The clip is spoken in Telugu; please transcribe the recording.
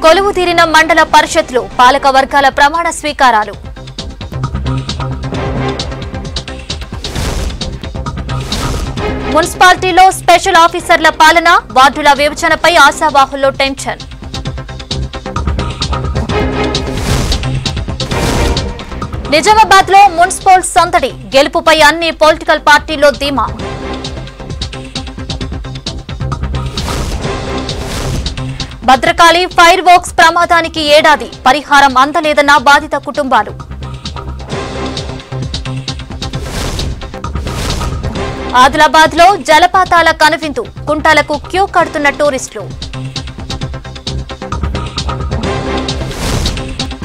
కొలువు తీరిన మండల పరిషత్లు పాలక వర్గాల ప్రమాణ స్వీకారాలు మున్సిపాలిటీలో స్పెషల్ ఆఫీసర్ల పాలన వార్డుల విభజనపై ఆశావాహుల్లో టెన్షన్ నిజామాబాద్ లో మున్సిపల్ సందడి గెలుపుపై అన్ని పొలిటికల్ పార్టీల్లో ధీమా భద్రకాళి ఫైర్ వర్క్స్ ప్రమాదానికి ఏడాది పరిహారం అందలేదన్న బాధిత కుటుంబాలు ఆదిలాబాద్ లో జలపాతాల కనువిందు కుంటాలకు క్యూ కడుతున్న టూరిస్టులు